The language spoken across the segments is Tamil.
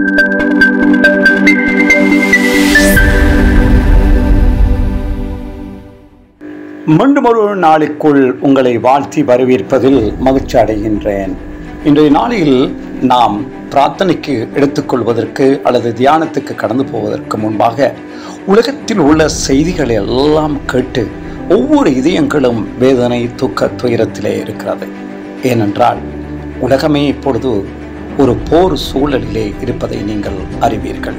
மீண்டும் ஒரு நாளுக்குள் உங்களை வாழ்த்தி வரவேற்பதில் மகிழ்ச்சி அடைகின்றேன் இன்றைய நாளில் நாம் பிரார்த்தனைக்கு எடுத்துக்கொள்வதற்கு அல்லது தியானத்துக்கு கடந்து போவதற்கு முன்பாக உலகத்தில் உள்ள செய்திகள் எல்லாம் கேட்டு ஒவ்வொரு இதயங்களும் வேதனை துக்க துயரத்திலே இருக்கிறது ஏனென்றால் உலகமே இப்பொழுது ஒரு போர் சூழலிலே இருப்பதை நீங்கள் அறிவீர்கள்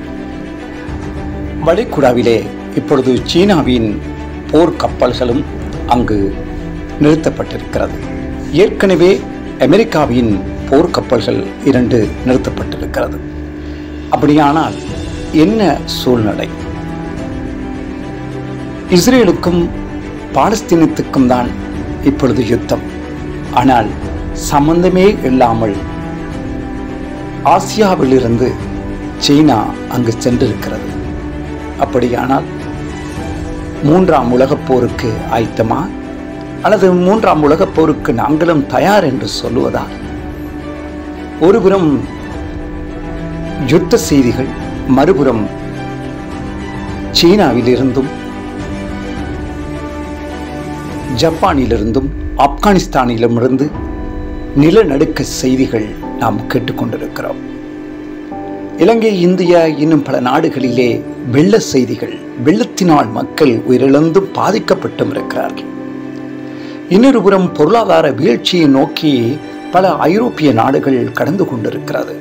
வளைகுடாவிலே இப்பொழுது சீனாவின் போர் கப்பல்களும் அங்கு நிறுத்தப்பட்டிருக்கிறது ஏற்கனவே அமெரிக்காவின் போர் கப்பல்கள் இரண்டு நிறுத்தப்பட்டிருக்கிறது அப்படியானால் என்ன சூழ்நிலை இஸ்ரேலுக்கும் பாலஸ்தீனத்துக்கும் தான் இப்பொழுது யுத்தம் ஆனால் சம்பந்தமே இல்லாமல் ஆசியாவிலிருந்து சீனா அங்கு சென்றிருக்கிறது அப்படியானால் மூன்றாம் உலகப் போருக்கு ஆயத்தமா அல்லது மூன்றாம் உலகப் போருக்கு நாங்களும் தயார் என்று சொல்லுவதா ஒருபுறம் யுத்த செய்திகள் மறுபுறம் சீனாவிலிருந்தும் ஜப்பானிலிருந்தும் ஆப்கானிஸ்தானிலுமிருந்து நிலநடுக்க செய்திகள் நாம் கேட்டுக்கொண்டிருக்கிறோம் இலங்கை இந்தியா இன்னும் பல நாடுகளிலே வெள்ள செய்திகள் வெள்ளத்தினால் மக்கள் உயிரிழந்தும் பாதிக்கப்பட்டும் இருக்கிறார்கள் இன்னொரு புறம் பொருளாதார வீழ்ச்சியை நோக்கி பல ஐரோப்பிய நாடுகள் கடந்து கொண்டிருக்கிறது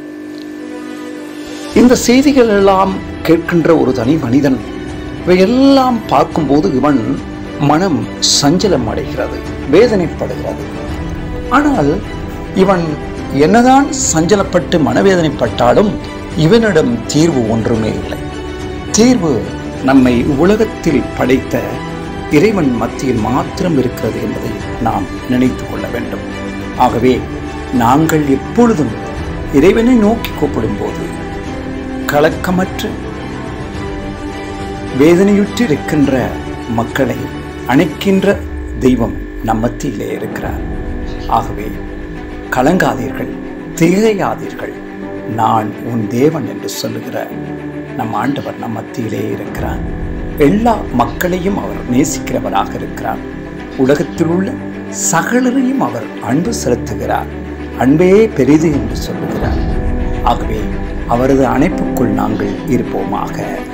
இந்த செய்திகள் எல்லாம் கேட்கின்ற ஒரு தனி மனிதன் இவையெல்லாம் பார்க்கும்போது இவன் மனம் சஞ்சலம் அடைகிறது வேதனைப்படுகிறது ஆனால் இவன் என்னதான் சஞ்சலப்பட்டு மனவேதனைப்பட்டாலும் இவனிடம் தீர்வு ஒன்றுமே இல்லை தீர்வு நம்மை உலகத்தில் படைத்த இறைவன் மத்தியில் மாத்திரம் இருக்கிறது என்பதை நாம் நினைத்து கொள்ள வேண்டும் ஆகவே நாங்கள் எப்பொழுதும் இறைவனை நோக்கி கூப்பிடும்போது கலக்கமற்று வேதனையுற்று இருக்கின்ற மக்களை அணைக்கின்ற தெய்வம் நம் மத்தியிலே இருக்கிறார் ஆகவே கலங்காதீர்கள் திகையாதீர்கள் நான் உன் தேவன் என்று சொல்லுகிற நம் ஆண்டவர் நம் மத்தியிலே இருக்கிறார் எல்லா மக்களையும் அவர் நேசிக்கிறவராக இருக்கிறார் உலகத்தில் உள்ள சகலரையும் அவர் அன்பு செலுத்துகிறார் அன்பே பெரிது என்று சொல்லுகிறார் ஆகவே அவரது அணைப்புக்குள் நாங்கள் இருப்போமாக